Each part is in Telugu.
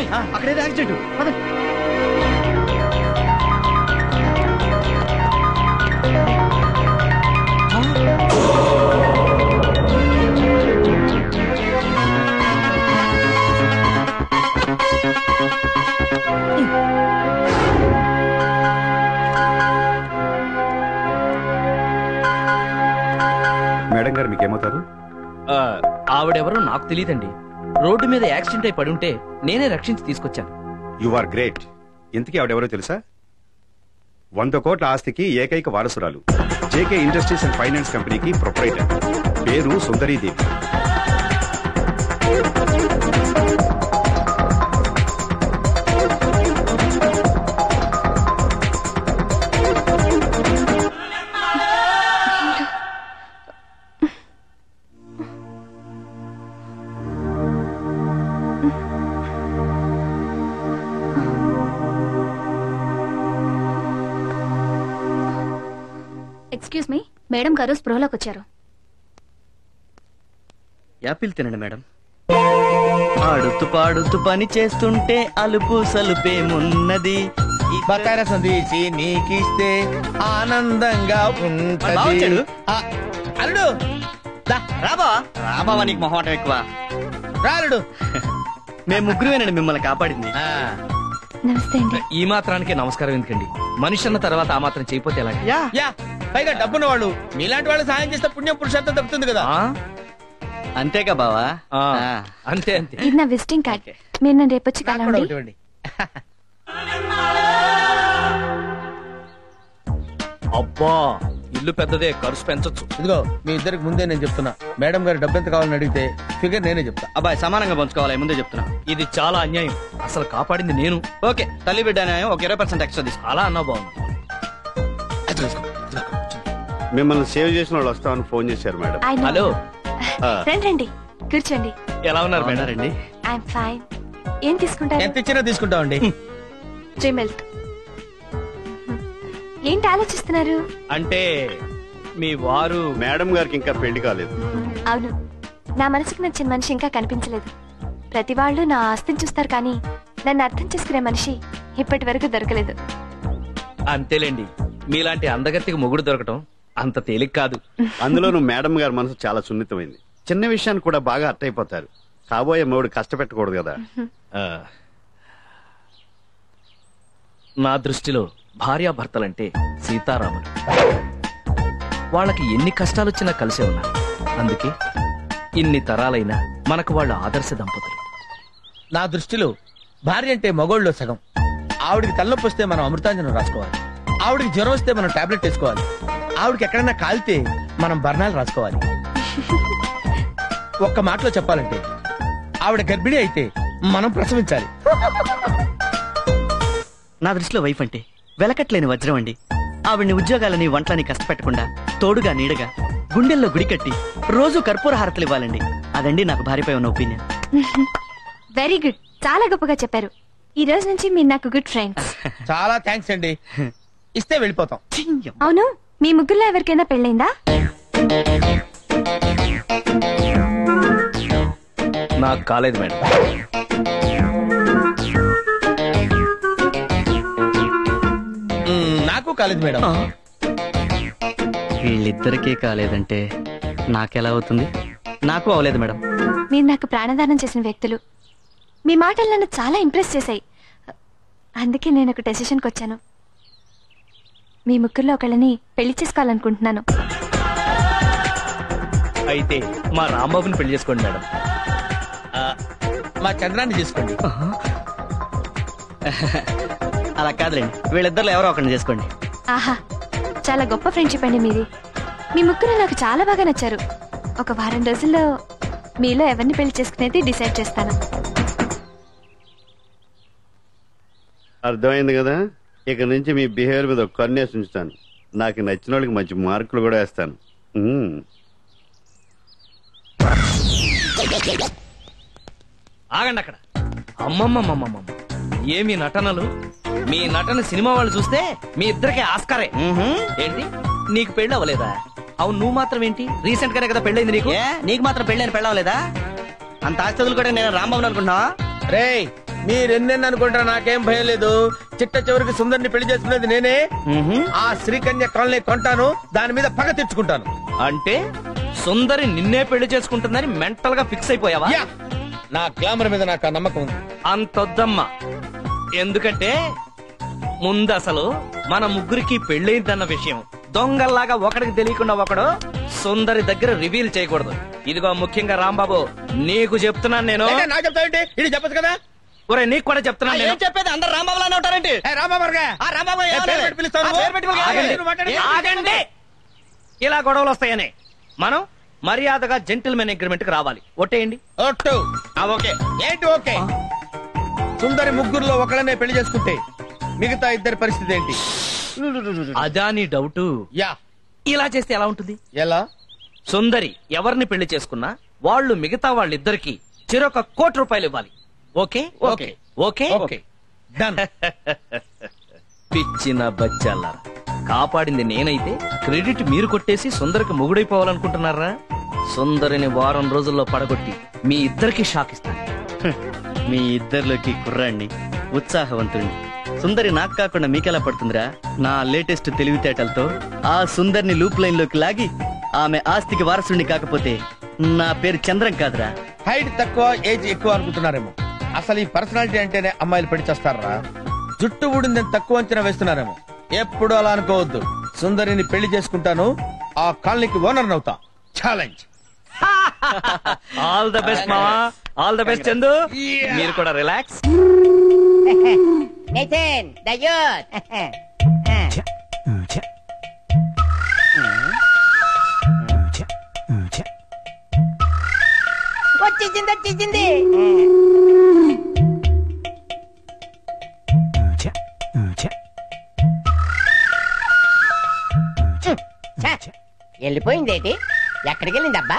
బాబాయ్ అక్కడేదో యాక్సిడెంట్ పదండి మేడం గారు మీకేమవుతారు ఆ, ఆవిడెవరో నాకు తెలియదండి రోడ్డు మీద యాక్సిడెంట్ అయి పడుంటే నేనే రక్షించి తీసుకొచ్చాను యు ఆర్ గ్రేట్ ఇంతకీ ఆవిడెవరో తెలుసా వంద కోట్ల ఆస్తికి ఏకైక వారసురాలు జేకే ఇండస్ట్రీస్ అండ్ ఫైనాన్స్ కంపెనీకి ప్రొపరేటర్ పేరు సుందరీదేవి ఎక్స్క్యూజ్ మీ మేడం గారు స్పృహలోకి వచ్చారు యాపిల్ తినండి మేడం ఆడుతూ పాడుతూ పని చేస్తుంటే అలుపు సలుపేమున్నది బకార సందేశి నీకిస్తే ఆనందంగా బావ వచ్చాడు. ఉంటది ఆ, అల్లుడు దా, రాబా రాబావా నీకు మొహమాటం ఎక్కువ రా అల్లుడు మేము ముగ్గురువేనండి మిమ్మల్ని కాపాడింది ఆ, నమస్తే అండి ఈ మాత్రానికే నమస్కారం ఎందుకండి మనిషి అన్న తర్వాత ఆ మాత్రం చేయపోతే ఎలా యా యా పైగా డబ్బున్న వాళ్ళు మీలాంటి వాళ్ళు సాయం చేస్తే పుణ్యం పురుషార్థం దక్కుతుంది కదా ఆ? అంతేగా బావా ఆ, ఆ. అంతే అంతే ఇది నా విజిటింగ్ కార్డ్ మీరు నన్ను రేపొచ్చి నాకు కూడా కలండి ఒకటి ఇవ్వండి. అబ్బా ఇల్లు పెద్దదే ఖర్చు పెంచొచ్చు ఇదిగో మీ ఇద్దరికి ముందే నేను చెప్తున్నా మేడం గారు డబ్బు ఎంత కావాలని అడిగితే ఫిగర్ నేనే చెప్తా అబ్బాయి సమానంగా పంచుకోవాలి ముందే చెప్తున్నా ఇది చాలా అన్యాయం అసలు కాపాడింది నేను ఓకే తల్లి బిడ్డ న్యాయం ఒక ఇరవై పర్సెంట్ ఎక్స్ట్రా తీసుకో అలా అన్నా బాగుంది మిమ్మల్ని సేవ్ చేసిన వాళ్ళు వస్తామని ఫోన్ చేశారు మేడం I know. హలో ఆ, రండి రండి కూర్చోండి ఎలా ఉన్నారు మేడం రండి ఐఎమ్ ఫైన్ ఏం తీసుకుంటారు ఎంత ఇచ్చినా తీసుకుంటామండి డ్రీ మిల్క్ ఏంటి ఆలోచిస్తున్నారు అంటే మీ వారు మేడం గారికి ఇంకా పెళ్లి కాలేదు అవును నా మనసుకు నచ్చిన మనిషి ఇంకా కనిపించలేదు ప్రతి వాళ్ళు నా ఆస్తిని చూస్తారు కానీ నన్ను అర్థం చేసుకునే మనిషి ఇప్పటి వరకు దొరకలేదు అంతేలేండి మీలాంటి అందగత్తికి మొగుడు దొరకటం అంత తేలిక కాదు అందులోనూ మేడం గారి మనసు చాలా సున్నితమైంది చిన్న విషయాన్ని కూడా బాగా అర్థైపోతారు కాబోయే మూడు కష్టపెట్టకూడదు కదా ఆ, నా దృష్టిలో భార్యాభర్తలంటే సీతారాములు వాళ్ళకి ఎన్ని కష్టాలొచ్చినా కలిసే ఉన్నారు అందుకే ఇన్ని తరాలైనా మనకు వాళ్ళ ఆదర్శ దంపతులు నా దృష్టిలో భార్య అంటే మగోళ్ళలో సగం ఆవిడికి తలనొప్పి వస్తే మనం అమృతాంజనం రాసుకోవాలి ఆవిడికి జ్వరం వస్తే మనం టాబ్లెట్ వేసుకోవాలి ఆవిడకి ఎక్కడైనా కాలితే మనం బర్ణాలు రాసుకోవాలి ఒక్క మాటలో చెప్పాలంటే ఆవిడ గర్భిణి అయితే మనం ప్రసవించాలి నా దృష్టిలో వైఫ్ అంటే వెలకట్లేని వజ్రం అండి ఆవిడ్ని ఉద్యోగాలని వంటలని కష్టపెట్టకుండా తోడుగా నీడగా గుండెల్లో గుడి కట్టి రోజు కర్పూర హారతలు ఇవ్వాలండి అదండి నాకు భార్యపై ఉన్న ఒపీనియన్ వెరీ గుడ్ చాలా గొప్పగా చెప్పారు ఈ రోజు నుంచి మీరు నాకు గుడ్ ఫ్రెండ్స్ చాలా థ్యాంక్స్ అండి ఇస్తే వెళ్ళిపోతాం అవును మీ ముగ్గురులో ఎవరికైనా పెళ్ళైందా నాకు కాలేదు మేడం మ్మ్, నాకు కాలేదు మేడం వీళ్ళిద్దరికీ కాలేదంటే నాకెలా అవుతుంది నాకు అవలేదు మేడం మీరు నాకు ప్రాణదానం చేసిన వ్యక్తులు మీ మాటలు నన్ను చాలా ఇంప్రెస్ చేశాయి అందుకే నేను ఒక డెసిషన్కి వచ్చాను మీ ముగ్గురులో ఒకళ్ళని పెళ్లి చేసుకోవాలనుకుంటున్నాను అయితే మా రాంబాబుని పెళ్లి చేసుకోండి మేడం ఆ, మా చంద్రాన్ని తీసుకోండి అలా కాదులేండి వీళ్ళిద్దరు ఎవరో ఒకరిని చేసుకోండి ఆహా చాలా గొప్ప ఫ్రెండ్షిప్ అండి మీది మీ ముగ్గురు నాకు చాలా బాగా నచ్చారు ఒక వారం రోజుల్లో మీలో ఎవరిని పెళ్లి చేసుకునేది డిసైడ్ చేస్తాను అర్థమైంది కదా ఇక నుంచి మీ బిహేవియర్ మీద ఒక కన్నేసి ఉంచుతాను నాకు నచ్చిన వాళ్ళకి మంచి మార్కులు కూడా వేస్తాను ఉమ్. ఆగండి అక్కడ అమ్మమ్మమ్మమ్మమ్మ ఏమి నటనలు మీ నటన సినిమా వాళ్ళు చూస్తే మీ ఇద్దరికి ఆస్కారే ఏంటి నీకు పెళ్ళి అవ్వలేదా అవును నువ్వు మాత్రం ఏంటి రీసెంట్ గానే కదా పెళ్ళైంది నీకు ఏ నీకు మాత్రం పెళ్ళని పెళ్ళవలేదా అంత ఆస్తులు కూడా నేను రాంబాబు అనుకుంటున్నా రేయ్ మీరు ఎన్నెన్ని అనుకుంటారా నాకేం భయం లేదు చిట్ట చివరికి సుందరిని పెళ్లి చేసుకునేది నేనే మ్హూ. ఆ శ్రీకన్య కాలనీ కొంటాను దాని మీద పగ తెచ్చుకుంటాను అంటే సుందరి నిన్నే పెళ్లి చేసుకుంటుందని మెంటల్ గా ఫిక్స్ అయిపోయావా యా! నా గ్లామర్ మీద నాకు ఆ నమ్మకం ఉంది అంతొద్దమ్మా ఎందుకంటే ముందు అసలు మన ముగ్గురికి పెళ్ళైందన్న విషయం దొంగల్లాగా ఒకడికి తెలియకుండా ఒకడు సుందరి దగ్గర రివీల్ చేయకూడదు ఇదిగో ముఖ్యంగా రాంబాబు నీకు చెప్తున్నాను నేను అయితే నాకు చెప్తావేంటి ఇది చెప్పచ్చు కదా ఒరే నీకు కూడా చెప్తున్నాను నేను చెప్పేది అందరు రాంబాబులానే ఉంటారండి ఏ రామాబాబుగా ఏ పేరు పెట్టి పిలుస్తావు నువ్వు? ఆగండి. నువ్వు మాట్లాడు. ఆగండి ఇలా గొడవలు వస్తాయని మనం మర్యాదగా జెంటిల్మెన్ అగ్రిమెంట్ కి రావాలి ఒట్టేయండి ఒట్టు ఆ, ఓకే ఏంటి ఓకే సుందరి ముగ్గురులో ఒకళ్ళనే పెళ్లి చేసుకుంటే మిగతా ఇద్దరి పరిస్థితి ఏంటి అదా నీ డౌట్ యా ఇలా చేస్తే ఎలా ఉంటుంది ఎలా సుందరి ఎవరిని పెళ్లి చేసుకున్నా వాళ్ళు మిగతా వాళ్ళిద్దరికి చిరొక కోటి రూపాయలు ఇవ్వాలి okay okay. Okay okay done పిచ్చిన బచ్చాలారా కాపాడింది నేనైతే క్రెడిట్ మీరు కొట్టేసి సుందరికి మొగుడైపోవాలనుకుంటున్నారా సుందరిని వారం రోజుల్లో పడగొట్టి మీ ఇద్దరికి షాక్ ఇస్తాను మీ ఇద్దరిలోకి కుర్రాణ్ణి ఉత్సాహవంతుణ్ణి సుందరి నాకు కాకుండా మీకెలా పడుతుందిరా నా లేటెస్ట్ తెలివితేటలతో ఆ సుందరిని లూప్ లైన్ లోకి లాగి ఆమె ఆస్తికి వారసుడిని కాకపోతే నా పేరు చంద్రం కాదురా హైట్ తక్కువ ఏజ్ ఎక్కువ అనుకుంటున్నారేమో అసలు ఈ పర్సనాలిటీ అంటేనే అమ్మాయిలు పెళ్లి చేస్తారా జుట్టు ఊడిందని తక్కువ అంచనా వేస్తున్నారేమో ఎప్పుడు అలా అనుకోవద్దు సుందరిని పెళ్లి చేసుకుంటాను ఆ కాలనీకి ఓనర్ అవుతా ఛాలెంజ్ ఆల్ ద బెస్ట్ మావా ఆల్ ద బెస్ట్ చందు మీరు కూడా రిలాక్స్ Nathan, the youth. వచ్చేసింది వచ్చేసింది ఛ, వెళ్ళిపోయిందేటి ఎక్కడికి వెళ్ళింది అబ్బా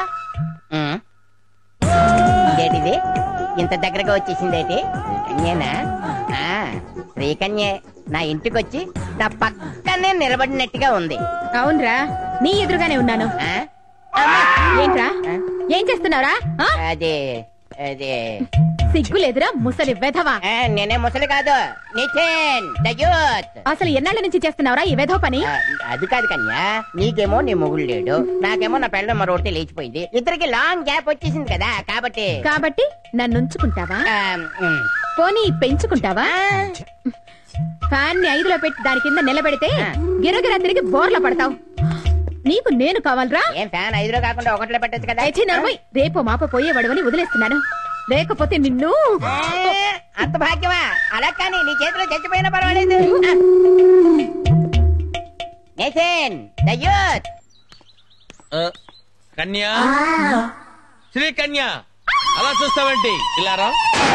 ఇదేటిది ఇంత దగ్గరగా వచ్చేసిందేటి శ్రీకన్యేనా ఆ, శ్రీకన్యే నా ఇంటికి వచ్చి నా పక్కనే నిలబడినట్టుగా ఉంది అవునరా నీ ఎదురుగానే ఉన్నాను ఆ? ఏంట్రా ఏం చేస్తున్నావురా ఆ? అదే అదే సిగ్గు లేదురా ముసలి వెధవా ఆ, నేనే ముసలి కాదు నితిన్ ద యూత్ అసలు ఎన్నాళ్ళ నుంచి చేస్తున్నావురా ఈ వెధవ పని ఆ, అది కాదు కన్యా నీకేమో నీ మొగుడు లేడు నాకేమో నా పెళ్ళ మరొకటి లేచిపోయింది ఇద్దరికి లాంగ్ గ్యాప్ వచ్చేసింది కదా కాబట్టి కాబట్టి నన్ను ఉంచుకుంటావా ఆ, ఉమ్. పోనీ పెంచుకుంటావా ఫ్యాన్ ని ఐదులో పెట్టి దాని కింద నిలబెడితే గిరగిరా తిరిగి బోర్ల పడతావు నీకు నేను కావాలరా ఏం ఫ్యాన్ ఐదులో కాకుండా ఒకటిలో పెట్టచ్చు కదా అయితే నర్మయ్ రేపు మాప పోయేవాడవని వదిలేస్తున్నాను లేకపోతే నిన్ను ఆ, అంత భాగ్యమా అలా కానీ నీ చేతిలో చచ్చిపోయినా పర్వాలేదు ఆ. నితిన్ ద యూత్ కన్యా శ్రీ కన్యా అలా చూస్తావేంటి ఇలా రా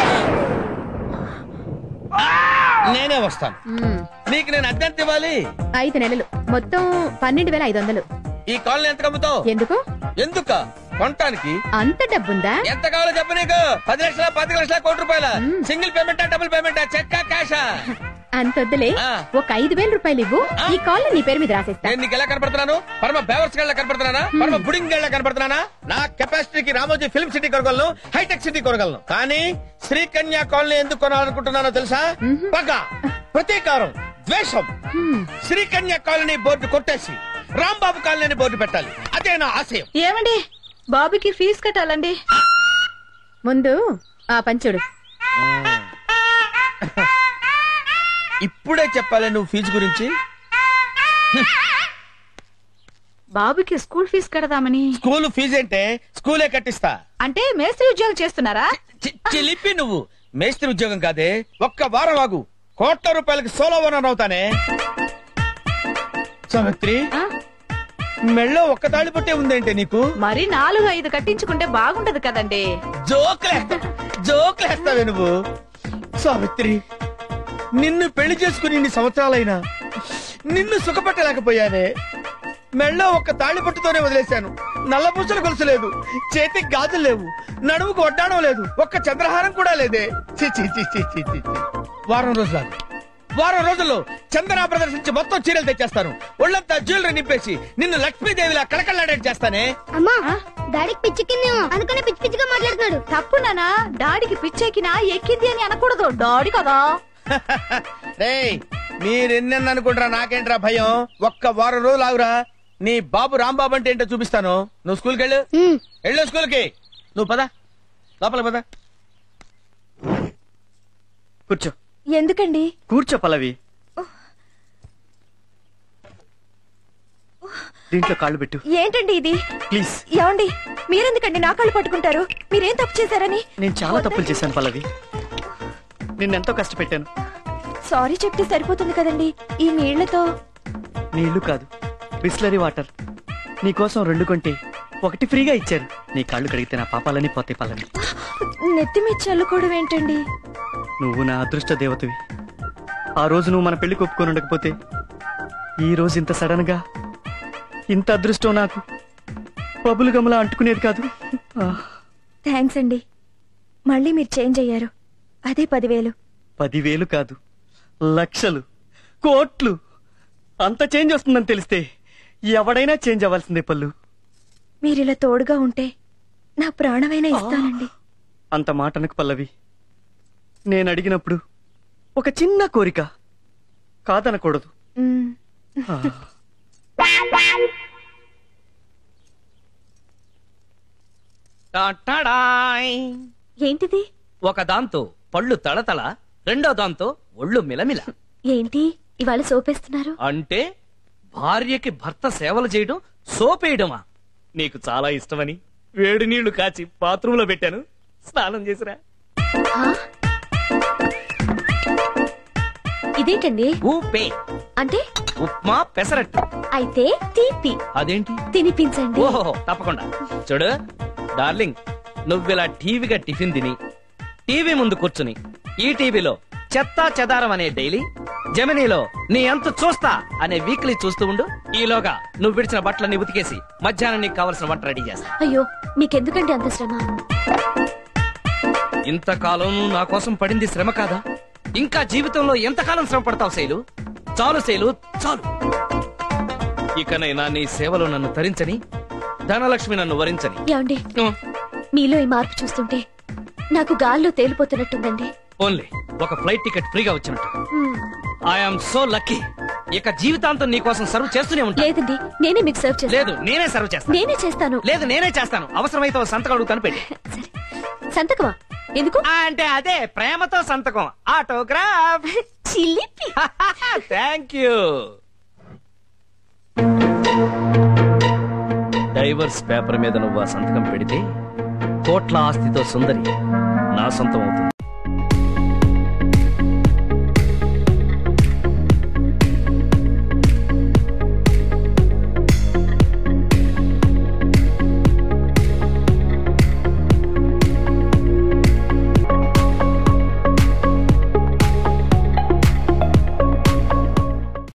నేనే వస్తాను మ్మ్. నీకు నేను అద్దెంత ఇవ్వాలి ఐదు నెలలు మొత్తం పన్నెండు వేల ఐదు వందలు ఈ కాలనీ ఎంత కమ్ముతావు ఎందుకు ఎందుక కొనటానికి అంత డబ్బుందా ఎంత కావాలో చెప్పు నీకు పది లక్షల పది లక్షల కోటి రూపాయల మ్మ్. సింగిల్ పేమెంటా డబుల్ పేమెంటా చెక్కా క్యాషా అంతొద్దులే ఆ. ఒక ఐదు వేల రూపాయలు ఇవ్వు ఆ. ఈ కాల్ నీ పేరు మీద రాసేస్తా నేను నీకు ఎలా కనపడుతున్నాను పరమ బేవర్స్ గళ్ళ కనపడుతున్నానా పరమ బుడింగ్ గళ్ళ కనపడుతున్నానా నా కెపాసిటీకి రామోజీ ఫిల్మ్ సిటీ కొనగలను హైటెక్ సిటీ కొనగలను కానీ శ్రీకన్యా కాలనీ ఎందుకు కొనాలనుకుంటున్నానో తెలుసా పగ ప్రతీకారం ద్వేషం హ్మ్. శ్రీకన్యా కాలనీ బోర్డు కొట్టేసి రాంబాబు కాలనీ బోర్డు పెట్టాలి అదే నా ఆశయం ఏమండి బాబుకి ఫీజు కట్టాలండి ముందు ఆ పంచుడు ఇప్పుడే చెప్పాలి నువ్వు ఫీజు గురించి బాబుకి స్కూల్ ఫీజు కడదామని స్కూల్ ఫీజు అంటే స్కూలే కట్టిస్తా అంటే మేస్త్రి ఉద్యోగం చేస్తున్నారా చి- చిలిపి నువ్వు మేస్త్రి ఉద్యోగం కాదే ఒక్క వారం ఆగు కోట్ల రూపాయలకి సోలో ఓనర్ అవుతానే సావిత్రి ఆ? మెళ్ళో ఒక్క తాళి పట్టే ఉందేంటే నీకు మరి నాలుగు ఐదు కట్టించుకుంటే బాగుంటది కదండి జోకులేస్తా జోకులేస్తావే నువ్వు సావిత్రి నిన్ను పెళ్లి చేసుకుని ఇన్ని సంవత్సరాలైనా నిన్ను సుఖపెట్టలేకపోయానే మెళ్ళో ఒక్క తాళి పట్టుతోనే వదిలేశాను నల్లపూసలు గొలుసు లేదు చేతికి గాజులు లేవు నడుముకు వడ్డాణం లేదు ఒక్క చంద్రహారం కూడా లేదే ఛీ, ఛీ, ఛీ, ఛీ, ఛీ, ఛీ, ఛీ. వారం రోజులు వారం రోజుల్లో చందన ప్రదర్శించి మొత్తం చీరలు తెచ్చేస్తాను ఒళ్ళంతా జ్యువెలరీ నింపేసి నిన్ను లక్ష్మీదేవిలా కళకళలాడేట్ చేస్తానే అమ్మా డాడీకి పిచ్చికిందేమో అందుకనే పిచ్చి పిచ్చిగా మాట్లాడుతున్నాడు తప్పు నానా డాడీకి పిచ్చెక్కినా ఎక్కింది అని అనకూడదు డాడీ కదా రేయ్ మీరెన్నెన్న అనుకుంటారా నాకేంట్రా భయం ఒక్క వారం రోజులు ఆగురా నీ బాబు రాంబాబు అంటే ఏంటో చూపిస్తాను నువ్వు స్కూల్కి వెళ్ళు వెళ్ళు స్కూల్కి నువ్వు పద లోపల పద కూర్చో ఎందుకండి కూర్చో పల్లవి దీంట్లో కాళ్ళు పెట్టు ఏంటండి ఇది ప్లీజ్ ఏమండి మీరెందుకండి నా కాళ్ళు పట్టుకుంటారు మీరేం తప్పు చేశారని నేను చాలా తప్పులు చేశాను పల్లవి నిన్నెంతో కష్టపెట్టాను సారీ చెప్తే సరిపోతుంది కదండి ఈ నీళ్లతో నీళ్లు కాదు బిస్లరీ వాటర్ నీకోసం రెండు కొంటే ఒకటి ఫ్రీగా ఇచ్చారు నీ కాళ్ళు కడిగితే నా పాపాలని పోతే పల్లవి నెత్తి మీద చల్లుకోవడం ఏంటండి నువ్వు నా అదృష్ట దేవతవి ఆ రోజు నువ్వు మన పెళ్లి ఒప్పుకొని ఉండకపోతే ఈ రోజు ఇంత సడన్ గా ఇంత అదృష్టం నాకు పబులు గమలా అంటుకునేది కాదు ఆ, థ్యాంక్స్ అండి మళ్ళీ మీరు చేంజ్ అయ్యారు అదే పదివేలు పదివేలు కాదు లక్షలు కోట్లు అంత చేంజ్ వస్తుందని తెలిస్తే ఎవడైనా చేంజ్ అవ్వాల్సిందే పళ్ళు మీరు ఇలా తోడుగా ఉంటే నా ప్రాణమైనా ఇస్తానండి అంత మాటనకు పల్లవి నేను అడిగినప్పుడు ఒక చిన్న కోరిక కాదనకూడదు మ్మ్. ఆ. టాటాడాయ్. ఏంటిది ఒక దాంతో పళ్ళు తళతళ రెండో దాంతో ఒళ్ళు మిలమిల ఏంటి ఇవాళ సోపేస్తున్నారు అంటే భార్యకి భర్త సేవలు చేయడం సోపేయడమా నీకు చాలా ఇష్టమని వేడి నీళ్లు కాచి బాత్రూంలో పెట్టాను స్నానం చేసిరా ఇదేంటండి ఊపే అంటే ఉప్మా పెసరట్టు అయితే తీపి అదేంటి తినిపించండి ఓహో తప్పకుండా చూడు డార్లింగ్ నువ్విలా టీవీగా టిఫిన్ తిని టీవీ ముందు కూర్చుని ఈ టీవీలో చెత్తా చెదారం అనే డైలీ జమినీలో నీ అంత చూస్తా అనే వీక్లీ చూస్తూ ఉండు ఈలోగా నువ్వు విడిచిన బట్టలన్నీ ఉతికేసి మధ్యాహ్నం నీకు కావలసిన వంట రెడీ చేస్తా అయ్యో మీకెందుకండి అంత శ్రమ ఇంతకాలం నువ్వు నా కోసం పడింది శ్రమ కాదా ఇంకా జీవితంలో ఎంతకాలం శ్రమ పడతావు శైలు చాలు శైలు చాలు ఇకనైనా నీ సేవలో నన్ను తరించని ధనలక్ష్మి నన్ను వరించని ఏమండి ఉం. మీలో ఈ మార్పు చూస్తుంటే నాకు గాల్లో తేలిపోతున్నట్టుందండి ఓన్లీ ఒక ఫ్లైట్ టికెట్ ఫ్రీగా వచ్చినట్టు మ్మ్. ఐఎమ్ సో లక్కీ ఇక జీవితాంతం నీ కోసం సర్వ్ చేస్తూనే ఉంటా లేదండి నేనే మీకు సర్వ్ చేస్తాను లేదు నేనే సర్వ్ చేస్తాను నేనే చేస్తాను లేదు నేనే చేస్తాను అవసరమైతే ఓ సంతకం అడుగుతాను పెట్టి సరే సంతకమా ఎందుకు అంటే అదే ప్రేమతో సంతకం ఆటోగ్రాఫ్ చిలిపి థ్యాంక్ యూ డైవర్స్ పేపర్ మీద నువ్వు ఆ సంతకం పెడితే కోట్ల ఆస్తితో సుందరి నా సొంతం అవుతుంది